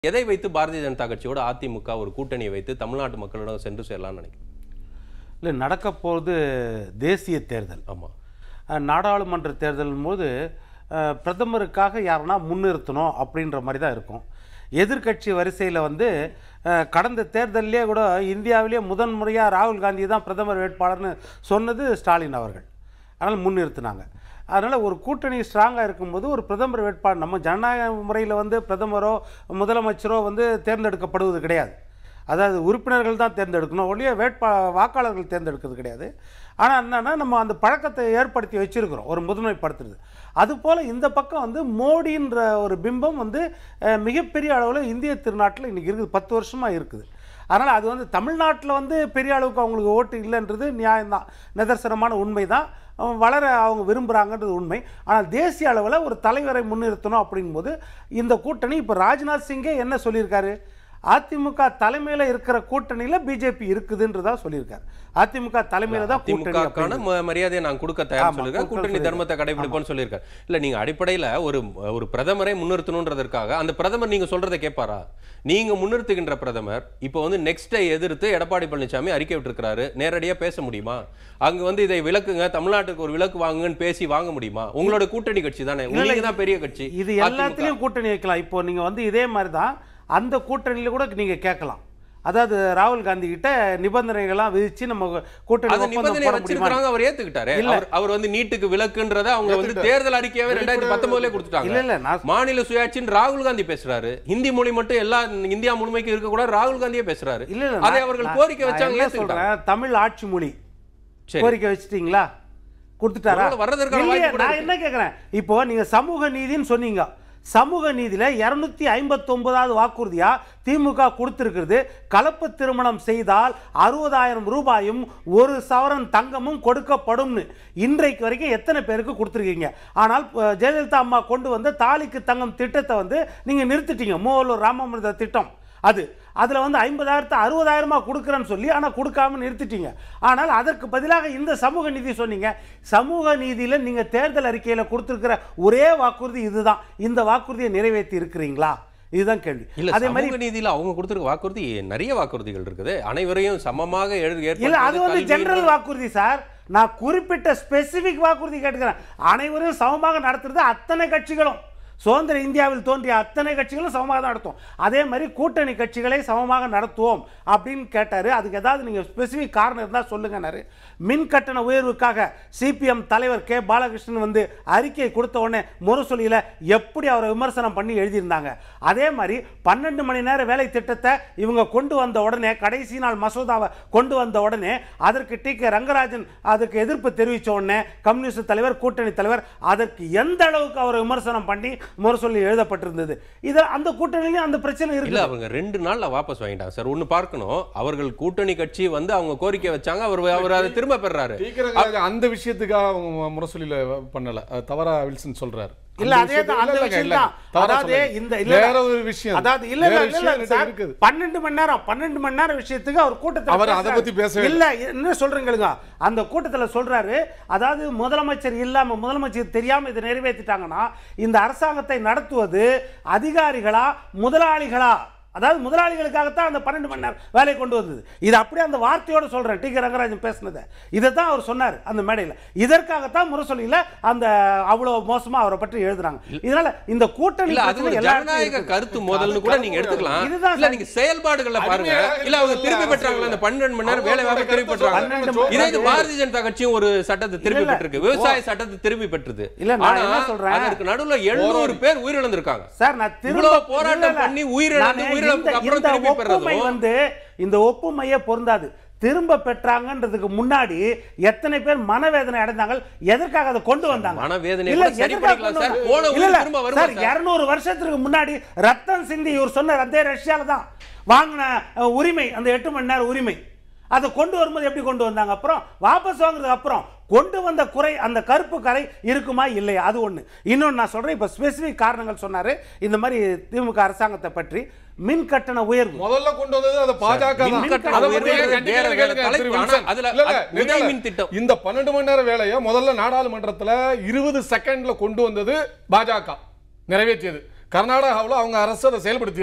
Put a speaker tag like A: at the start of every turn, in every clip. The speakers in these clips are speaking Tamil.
A: எதை வைத்து பாரதிய ஜனதா கட்சியோட அதிமுக ஒரு கூட்டணியை வைத்து தமிழ்நாட்டு மக்களிடம் சென்று சேரலாம்னு நினைக்கிறேன்
B: இல்லை நடக்க போகிறது தேசிய தேர்தல்
A: ஆமா
B: அஹ், நாடாளுமன்ற தேர்தலும் போது அஹ், பிரதமருக்காக யாருன்னா முன்னிறுத்தணும் அப்படின்ற மாதிரி தான் இருக்கும் எதிர்க்கட்சி வரிசையில் வந்து அஹ், கடந்த தேர்தலிலே கூட இந்தியாவிலேயே முதன் முறையாக ராகுல் காந்தி தான் பிரதமர் வேட்பாளர்னு சொன்னது ஸ்டாலின் அவர்கள் அதனால் முன்னிறுத்தினாங்க அதனால் ஒரு கூட்டணி ஸ்ட்ராங்காக இருக்கும்போது ஒரு பிரதமர் வேட்பாளர் நம்ம ஜனநாயக முறையில் வந்து பிரதமரோ முதலமைச்சரோ வந்து தேர்ந்தெடுக்கப்படுவது கிடையாது அதாவது உறுப்பினர்கள் தான் தேர்ந்தெடுக்கணும் ஒழிய வேட்பா வாக்காளர்கள் தேர்ந்தெடுக்கிறது கிடையாது ஆனால் என்னன்னா நம்ம அந்த பழக்கத்தை ஏற்படுத்தி வச்சிருக்கிறோம் ஒரு முதன்மைப்படுத்துறது அதுபோல் இந்த பக்கம் வந்து மோடின்ற ஒரு பிம்பம் வந்து அஹ், மிகப்பெரிய அளவில் இந்திய திருநாட்டில் இன்றைக்கி இருக்குது பத்து வருஷமாக இருக்குது அதனால் அது வந்து தமிழ்நாட்டில் வந்து பெரிய அளவுக்கு அவங்களுக்கு ஓட்டு இல்லைன்றது நியாயம்தான் நிதர்சனமான உண்மை தான் வளர அவங்க விரும்புகிறாங்கன்றது உண்மை ஆனால் தேசிய அளவில் ஒரு தலைவரை முன்னிறுத்தணும் அப்படிங்கும்போது இந்த கூட்டணி இப்போ ராஜ்நாத் சிங்கே என்ன சொல்லியிருக்காரு அதிமுக தலைமையில் இருக்கிற கூட்டணியில் பிஜேபி இருக்குதுன்றதா சொல்லியிருக்காரு அதிமுக தலைமையில் தான் கூட்டணி
A: திமுகக்கான
B: அப்படின்னு.
A: ம- மரியாதையை நான் கொடுக்க தயார்
B: ஆமா,
A: சொல்லிருக்கேன்
B: கொடுக்க
A: கூட்டணி தர்மத்தை கடைபிடிப்போம்னு சொல்லியிருக்காரு இல்ல நீங்க அடிப்படையில ஒரு ஒரு பிரதமரை முன்னிறுத்தணுன்றதற்காக அந்த பிரதமர் நீங்க சொல்றதை கேட்பாரா நீங்க முன்னிறுத்துகின்ற பிரதமர் இப்போ வந்து நெக்ஸ்டை எதிர்த்து எடப்பாடி பழனிசாமி அறிக்கை விட்டுருக்காரு நேரடியா பேச முடியுமா அங்க வந்து இதை விளக்குங்க தமிழ்நாட்டுக்கு ஒரு விளக்கு வாங்குங்கன்னு பேசி வாங்க முடியுமா உங்களோட கூட்டணி கட்சி தானே நீங்க தான் பெரிய கட்சி
B: இது
A: அதிமுக.
B: எல்லாத்துலேயும் கூட்டணி வைக்கலாம் இப்போ நீங்கள் வந்து இதே மாதிரி தான் அந்த கூட்டணியில் கூட நீங்கள் கேட்கலாம் அதாவது ராகுல் காந்தி கிட்ட நிபந்தனைகள்லாம் விதிச்சு நம்ம கூட்டணி
A: அது
B: ஒப்பந்தம்
A: நிபந்தனை
B: போட முடியுமா
A: வச்சிருக்காங்க அவர் ஏத்துக்கிட்டாரு
B: இல்ல.
A: அவர் அவர் வந்து நீட்டுக்கு விலக்குன்றத அவங்க வந்து தேர்தல் அறிக்கையாவே ரெண்டாயிரத்தி பத்தொன்பதுல
B: இல்ல
A: கொடுத்துட்டாங்க
B: இல்ல நான்
A: மாநில சுயாட்சின்னு ராகுல் காந்தி பேசுறாரு ஹிந்தி மொழி மட்டும் எல்லா இந்தியா முழுமைக்கு இருக்க கூட ராகுல் காந்தியே பேசுறாரு
B: இல்ல இல்ல
A: அதை
B: நான்-
A: அவர்கள்
B: நான்-
A: கோரிக்கை
B: நான்
A: வச்சாங்க
B: என்ன
A: ஏத்துக்கிட்டாங்க.
B: சொல்றேன் தமிழ் ஆட்சி மொழி
A: சரி
B: கோரிக்கை வச்சிட்டீங்களா கொடுத்துட்டாரா
A: ஒருவேளை வர்றதற்கான
B: இல்லையே,
A: வாய்ப்பு கூட
B: நான்
A: இருக்கு.
B: என்ன கேட்குறேன் இப்போ நீங்க சமூக நீதின்னு சொன்னீங்க சமூக நீதியில இருநூத்தி ஐம்பத்தொன்பதாவது வாக்குறுதியா திமுக கொடுத்திருக்கிறது கலப்பு திருமணம் செய்தால் அறுபதாயிரம் ரூபாயும் ஒரு சவரன் தங்கமும் கொடுக்கப்படும்னு இன்றைக்கு வரைக்கும் எத்தனை பேருக்கு கொடுத்துருக்கீங்க ஆனால் அஹ், ஜெயலலிதா அம்மா கொண்டு வந்த தாலிக்கு தங்கம் திட்டத்தை வந்து நீங்க நிறுத்திட்டீங்க மூவலூர் ராமாமிர்த திட்டம் அது அதில் வந்து ஐம்பதாயிரத்து அறுபதாயிரமா கொடுக்குறேன்னு சொல்லி ஆனால் கொடுக்காம நிறுத்திட்டீங்க ஆனால் அதற்கு பதிலாக இந்த சமூக நீதி சொன்னீங்க சமூக நீதியில் நீங்கள் தேர்தல் அறிக்கையில் கொடுத்துருக்கிற ஒரே வாக்குறுதி இதுதான் இந்த வாக்குறுதியை நிறைவேற்றி இருக்கிறீங்களா இதுதான் கேள்வி
A: இல்ல
B: அதே மாதிரி
A: சமூக நீதியில அவங்க கொடுத்திருக்க வாக்குறுதி நிறைய வாக்குறுதிகள் இருக்குது அனைவரையும் சமமாக எழு-
B: இல்ல
A: ஏற்படுத்துவது
B: அது வந்து
A: கல்வி
B: ஜெனரல் வாக்குறுதி சார் நான் குறிப்பிட்ட ஸ்பெசிபிக் வாக்குறுதி கேட்டுக்கிறேன் அனைவரும் சமமாக நடத்துறது அத்தனை கட்சிகளும் சுதந்திர இந்தியாவில் தோன்றிய அத்தனை கட்சிகளும் சமமாக தான் நடத்தும் அதே மாதிரி கூட்டணி கட்சிகளை சமமாக நடத்துவோம் அப்படின்னு கேட்டாரு அதுக்கு ஏதாவது நீங்க ஸ்பெசிபிக் காரணம் இருந்தால் சொல்லுங்கன்னாரு மின் கட்டண உயர்வுக்காக சிபிஎம் தலைவர் கே பாலகிருஷ்ணன் வந்து அறிக்கை கொடுத்த உடனே முரசொலியில் எப்படி அவரை விமர்சனம் பண்ணி எழுதியிருந்தாங்க அதே மாதிரி பன்னெண்டு மணி நேர வேலை திட்டத்தை இவங்க கொண்டு வந்த உடனே கடைசி நாள் மசோதாவை கொண்டு வந்த உடனே அதற்கு டி கே ரங்கராஜன் அதுக்கு எதிர்ப்பு தெரிவித்த உடனே கம்யூனிஸ்ட் தலைவர் கூட்டணி தலைவர் அதற்கு எந்த அளவுக்கு அவர் விமர்சனம் பண்ணி முரசொலி எழுதப்பட்டிருந்தது இது அந்த கூட்டணியிலும் அந்த பிரச்சனை
A: இல்ல
B: இருக்கு
A: அவங்க ரெண்டு நாள்ல வாபஸ் வாங்கிட்டாங்க சார் ஒண்ணு பார்க்கணும் அவர்கள் கூட்டணி கட்சி வந்து அவங்க கோரிக்கை வச்சாங்க அவர் அவர் அதை திரும்ப பெறாரு
C: டீக்கரங்க அந்த விஷயத்துக்காக அவங்க முரசொலியில பண்ணல அது தவறா வில்சன் சொல்றாரு
B: இல்ல
C: அந்த
B: அதே
C: விஷயத்துக்கு-
B: தான் அந்த
C: இல்ல, இல்ல,
B: விஷயம்
C: இல்ல,
B: தான்
C: தவறா
B: அதாவது
C: சொன்னீங்க.
B: இந்த இல்ல
C: வேற ஒரு விஷயம்
B: அதாவது இல்ல
C: வேற
B: இல்ல
C: விஷயம்
B: இல்ல
C: என்கிட்ட
B: சார்
C: இருக்குது
B: பன்னெண்டு மணி நேரம் பன்னெண்டு மணி நேரம் விஷயத்துக்கு அவர் கூட்டத்தில்
C: அவர் அதை
B: பேசுறாரு.
C: பத்தி பேசவே
B: இல்ல என்ன சொல்றீங்களுங்க அந்த கூட்டத்துல சொல்றாரு அதாவது முதலமைச்சர் இல்லாம முதலமைச்சர் தெரியாம இதை நிறைவேற்றிட்டாங்கன்னா இந்த அரசாங்கத்தை நடத்துவது அதிகாரிகளா முதலாளிகளா அதாவது முதலாளிகளுக்காகத்தான் அந்த பன்னெண்டு மணி நேரம் வேலை கொண்டு வந்தது இது அப்படியே அந்த வார்த்தையோட சொல்றேன் டி கே ரங்கராஜன் பேசினதை இதை தான் அவர் சொன்னார் அந்த மேடையில் இதற்காகத்தான் முரசொலியில் அந்த அவ்வளோ மோசமா அவரை பற்றி எழுதுறாங்க இதனால இந்த கூட்டணி
A: இல்ல அது
B: பிரச்சனை
A: ஒரு
B: எல்லா இடத்துலயும்
A: ஜனநாயக
B: இருக்குது.
A: கருத்து மோதல்னு கூட நீங்க எடுத்துக்கலாம்
B: இதுதான்
A: இல்ல
B: சார்.
A: நீங்க செயல்பாடுகள்ல பாருங்க
C: அடிமையாக
A: இல்ல அவங்க
C: இருக்கிறது
A: திருப்பி
C: இல்ல,
A: பெற்றாங்களா அந்த பன்னெண்டு மணி நேரம் வேலை வாய்ப்பு திருப்பி
C: அவங்களோட
A: பெற்றாங்க
B: கருத்தை
A: இதே இது
B: சொல்றாங்க.
A: பாரதிய ஜனதா கட்சியும் ஒரு சட்டத்தை திருப்பி
B: இல்ல,
A: பெற்றிருக்கு விவசாய சட்டத்தை திருப்பி பெற்றது
B: இல்ல, நான்
A: ஆனா
B: என்ன சொல்றேன்?
A: அதற்கு நடுவுல எழுநூறு பேர் உயிரிழந்திருக்காங்க
B: சார் நான் திரும்ப
A: இவ்வளவு போராட்டம்
B: இல்ல, இல்ல.
A: பண்ணி உயிரிழந்து,
B: நானு
A: உயிரிழப்புக்கு
B: இந்த-
A: அப்புறம்
B: இந்த
A: திருப்பி
B: ஒப்புமை
A: பெறதும்
B: வந்து இந்த ஒப்புமையே பொருந்தாது திரும்ப பெற்றாங்கன்றதுக்கு முன்னாடி எத்தனை பேர் மனவேதனை அடைந்தாங்க எதற்காக அதை கொண்டு வந்தாங்க
A: மனவேதனையை
B: இல்ல,
A: கூட சரி
B: எதற்காக
A: பண்ணிக்கலாம்
B: கொண்டு
A: சார்.
B: வந்தாங்க?
A: போன உயிர்
B: இல்ல, இல்ல,
A: திரும்ப வருமா
B: சார்
A: சார்?
B: 200 வருஷத்துக்கு முன்னாடி ரத்தம் சிந்தி இவர் சொன்னார் அதே ரஷ்யால தான் வாங்கின அஹ், உரிமை அந்த எட்டு மணி நேரம் உரிமை அதை கொண்டு வரும்போது எப்படி கொண்டு வந்தாங்க அப்புறம் வாபஸ் வாங்குறதுக்கு அப்புறம் கொண்டு வந்த குறை அந்த கருப்பு கரை இருக்குமா இல்லையா அது ஒண்ணு இன்னொன்னு நான் சொல்றேன் இப்ப ஸ்பெசிபிக் காரணங்கள் சொன்னாரு இந்த மாதிரி திமுக அரசாங்கத்தை பற்றி மின் கட்டண உயர்வு
C: முதல்ல கொண்டு வந்தது அது பாஜக
A: மின்
C: தான்.
A: கட்டண
C: அதை
A: உயர்வு
C: பத்தி
A: வேற
C: கண்டிப்பா
A: வேற
C: கேளுங்க,
A: தலைப்பு.
C: திரு
A: ஆனா
C: வில்சன்.
A: அதுல
C: இல்ல, இல்ல,
A: அது
C: நில்லுங்க.
A: உதய மின் திட்டம்.
C: இந்த பன்னெண்டு மணி நேர வேலையை முதல்ல நாடாளுமன்றத்துல இருபது செகண்ட்ல கொண்டு வந்தது பாஜக நிறைவேற்றியது கர்நாடகாவுல அவங்க அரசு அதை செயல்படுத்தியது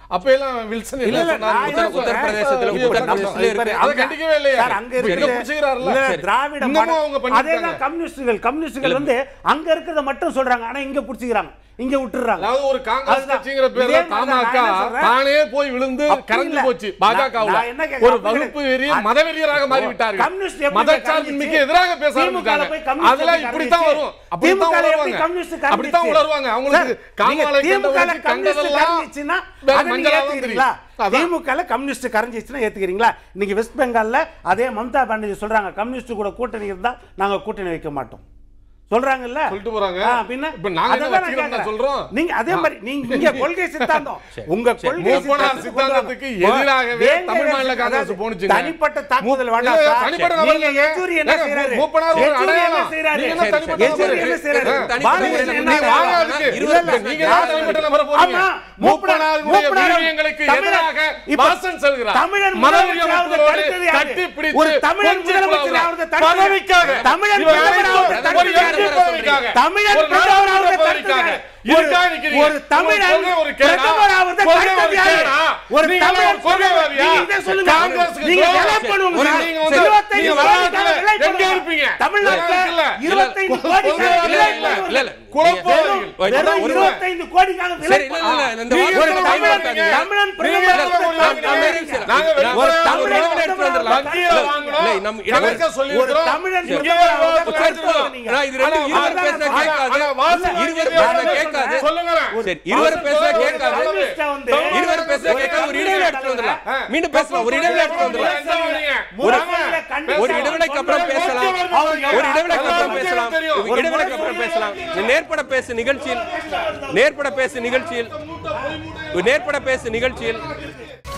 C: அப்ப எல்லாம் வில்சன்
B: இல்ல,
C: என்ன
B: இல்ல,
C: சொன்னாரு?
B: நான் என்ன
A: உத்தர- உத்தரப்பிரதேசத்துல
C: இப்ப
A: உத்தரப்பிரதேசத்துல
C: இப்ப
A: இருக்கு.
C: அதை கண்டிக்கவே இல்லையா
B: சார், அங்க
C: இப்ப
B: இருக்குது.
C: எங்க பிடிச்சுக்கிறாருல்ல?
B: இல்ல,
C: சரி.
B: திராவிட
C: இன்னமும்
B: மாடல்.
C: அவங்க பண்ணிட்டு
B: அதேதான்
C: இருக்காங்க.
B: கம்யூனிஸ்டுகள் கம்யூனிஸ்டுகள் வந்து அங்க இருக்கிறத மட்டும் சொல்றாங்க ஆனா இங்க புடிச்சுக்கிறாங்க இங்க விட்டுறாங்க
C: அதாவது ஒரு காங்கிரஸ்
B: அதுதான்.
C: கட்சிங்கிற பேர்ல
B: இதே மாதிரி தான்
C: தமாக
B: நான் என்ன சொல்றேன்?
C: தானே போய் விழுந்து
B: அப்படி
C: கரைஞ்சு
B: இல்ல.
C: போச்சு
B: நான்
C: பாஜகவுல
B: நான் என்ன கேக்குறேன்?
C: ஒரு
B: அப்படி
C: வகுப்பு
B: கிடையாது.
C: வெறிய
B: அது-
C: மதவெறியராக மாறி
B: கம்யூனிஸ்ட்
C: விட்டார்கள்
B: எப்படி
C: மதச்சார்பின்மைக்கு
B: கரைஞ்சிச்சு?
C: எதிராக பேச
B: திமுக ல
C: ஆரம்பிச்சாங்க
B: போய் கம்யூனிஸ்ட்
C: அதெல்லாம்
B: எப்படி
C: இப்படித்தான்
B: கரைஞ்சிச்சு?
C: வரும் அப்படித்தான்
B: திமுக ல எப்படி
C: உணர்வாங்க
B: கம்யூனிஸ்ட் கரைஞ்சிச்சு?
C: அப்படித்தான் உணர்வாங்க அவங்களுக்கு
B: சார்,
C: காமாலை
B: நீங்க திமுக ல
C: கண்டவனுக்கு
B: கம்யூனிஸ்ட்
C: கண்டதெல்லாம்
B: கரைஞ்சிச்சுன்னா
C: வேற
B: அதை நீங்க
C: மஞ்சளா தான்
B: ஏத்துக்கிறீங்களா?
C: தெரியும். அதான்.
B: திமுக ல கம்யூனிஸ்ட் கரைஞ்சிச்சுன்னா ஏத்துக்கிறீங்களா இன்னைக்கு வெஸ்ட் பெங்கால்ல அதே மம்தா பானர்ஜி சொல்றாங்க கம்யூனிஸ்ட் கூட கூட்டணி இருந்தா நாங்க கூட்டணி வைக்க மாட்டோம் சொல்றாங்கல்ல
C: சொல்லிட்டு போறாங்க.
B: ஆ, பின்ன
C: இப்ப நாங்க என்ன
B: அதான் நான்
C: வச்சுக்கிறோம்னு
B: கேக்குறேன்.
C: சொல்றோம்?
B: நீங்க அதே மாதிரி நீங்க இங்க கொள்கை சித்தாந்தம் உங்க கொள்கை
C: மூப்பனார் சித்தாந்தத்துக்கு எதிராகவே
B: வேங்க
C: தமிழ் மாநில
B: அதாவது
C: காங்கிரஸ் போனுச்சுங்க.
B: தனிப்பட்ட தாக்குதல் வேண்டாம்
C: இல்ல,
B: சார்.
C: தனிப்பட்ட நபர்
B: நீங்க
C: இல்லைங்க.
B: யெச்சூரி என்ன
C: ஏங்க,
B: செய்றாரு?
C: மூப்பனார் ஒரு
B: யெச்சூரி என்ன
C: அடையாளம்.
B: செய்றாரு?
C: நீங்க என்ன
A: சரி,
C: தனிப்பட்ட
B: யெச்சூரி
C: நபர்?
B: என்ன செய்றாரு?
C: ஆ.
A: தனிப்பட்ட
B: பாரதிய
A: நபர்
B: ஜனதா
C: நீ
A: என்ன
C: வாங்க
A: செய்றாரு?
C: அதுக்கு.
A: இருபது
C: இல்ல,
A: பேர்
C: நீங்க
A: யார்
C: தான் தனிப்பட்ட நபரை போறீங்க.
B: ஆமா.
C: மூப்பனாருடைய
B: மூப்பனார்
C: வீரியங்களுக்கு
B: தமிழன்
C: எதிராக
B: இப்ப
C: வாசன் செல்கிறார்.
B: தமிழன்
C: மதவெறிய
B: முதலமைச்சராவது
C: மக்களோடு
B: தடுத்தது யாரு?
C: கட்டி பிடித்து
B: ஒரு தமிழன்
C: கொஞ்சி
B: முதலமைச்சராவது
C: குழாவுல.
B: தடுத்தது யாரு?
C: பதவிக்காக.
B: தமிழன்
C: இவர்
B: பிரதமராவது
C: ஒரு
B: தடுத்தது
C: எம்பி
B: யாரு?
C: பதவிக்காக.
B: தமிழன்
C: ஒரு
B: பிரதமராவது
C: நாடாளுமன்ற
B: தடுத்தது
C: பதவிக்காக.
B: யாரு?
C: இதுக்காக
B: ஒரு-
C: நிக்கிறீங்க.
B: ஒரு தமிழன்
C: கொள்கை ஒரு கேடா?
B: பிரதமராவது
C: கொள்கை
B: தடுத்தது
C: ஒரு
B: யாரு?
C: கேடா?
B: ஒரு
C: நீங்க எல்லாம்
B: தமிழன்
C: ஒரு கொள்கைவாதியா?
B: நீங்க இதை சொல்லுங்க.
C: காங்கிரஸுக்கு
B: நீங்க
C: துரோகம்.
B: எல்லாம் பண்ணுவீங்க
C: ஒரு
B: சார்.
C: நீங்க வந்து-
B: இருபத்தைந்து
C: நீங்க
B: கோடிக்காக
C: வரலாற்றுல
B: விலை
C: எங்க
B: போடுங்க.
C: இருப்பீங்க?
B: தமிழ்நாட்டுல
C: இல்ல,
B: இருபத்தைந்து
A: இல்ல,
B: கோடிக்காக
C: இல்ல,
B: விலை
C: இல்ல,
B: போடுங்க.
A: இல்ல, இல்ல.
C: குழப்பவாதிகள்.
A: ஒரு-
B: வெறும்
A: ஒரு-
B: இருபத்தைந்து கோடிக்காக விலை
A: சரி, இல்ல, இல்ல, இல்ல, இந்த
B: நீங்க
A: வார்த்தை
B: ஒரு
A: டைம்
B: தமிழன்
A: ஆக்காதீங்க.
B: தமிழன்
C: நீங்க
B: பிரதமர்
C: எவ்வளவு
B: ஒரு
C: வாங்குறீங்க?
B: தமிழன்
C: நாங்க
A: ஒரு
C: வெளிப்படையா
A: தமிழன்
C: ஒரு
A: எடுத்து
C: இடத்துல
A: வந்துடலாம்.
C: வங்கியில
A: இல்ல,
C: வாங்கணும்.
A: இல்ல, நம்ம
C: கணக்க சொல்லி
B: ஒரு
C: இருக்கிறோம்.
B: தமிழன்
C: சரி.
B: பிரதமராக
C: ஒரு
B: தடுத்தது
C: கேட்கிறோம்.
B: நீங்க.
A: ஆனா, இது ரெண்டு
C: ஆனா,
A: இருவர்
C: ஆனா,
A: பேசுனா
C: ஆனா,
A: கேட்காது.
C: ஆனா, வாசன்
A: இருவர்
C: கேட்காது.
A: பேசுனா கேட்காது.
C: சொல்லுங்களேன்.
A: சரி, இருவர் பேசுனா
C: ஒரு
A: கேட்காது.
B: கம்யூனிஸ்டா வந்து
A: இருவர் பேசுனா
B: ஒரு
A: கேட்காது. ஒரு இடைவேளை எடுத்து வந்துடலாம்.
C: ஆ.
A: மீண்டும் பேசலாம். ஒரு இடைவேளை எடுத்து வந்துடலாம்.
B: ஒரு
A: ஒரு இடைவேளைக்கு அப்புறம் பேசலாம் ஒரு இடைவேளைக்கு அப்புறம் பேசலாம்
C: தெரியும்.
A: ஒரு இடைவேளைக்கு அப்புறம் பேசலாம் நேர்பட பேசு நிகழ்ச்சியில் நேர்பட பேசு நிகழ்ச்சியில் நேர்பட பேசு நிகழ்ச்சியில்